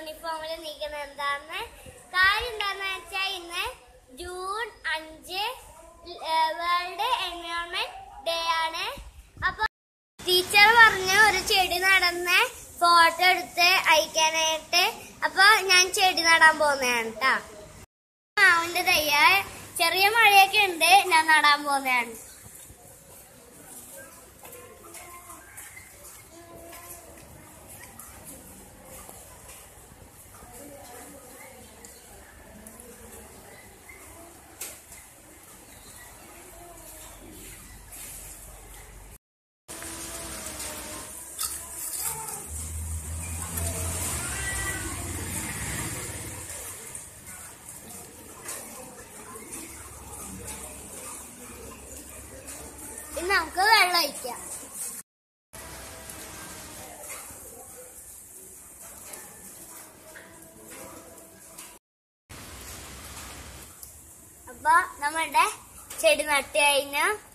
യൂണിഫോമിൽ നിൽക്കുന്നത് എന്താന്ന് കാര്യം എന്താന്ന് വെച്ചാൽ ഇന്ന് ജൂൺ അഞ്ച് വേൾഡ് എൻവയോൺമെന്റ് ഡേ ആണ് അപ്പൊ ടീച്ചർ പറഞ്ഞ ഒരു ചെടി നടന്ന് ഫോട്ടോ എടുത്ത് അയക്കാനായിട്ട് അപ്പൊ ഞാൻ ചെടി നടാൻ പോകുന്നതാണ് കേട്ടാ മാവിന്റെ തയ്യ ചെറിയ മഴയൊക്കെ ഉണ്ട് ഞാൻ നടാൻ പോകുന്നതാണ് ഇനി നമുക്ക് വെള്ളം ഒഴിക്കാം അപ്പൊ നമ്മളുടെ ചെടി നട്ട് കഴിഞ്ഞു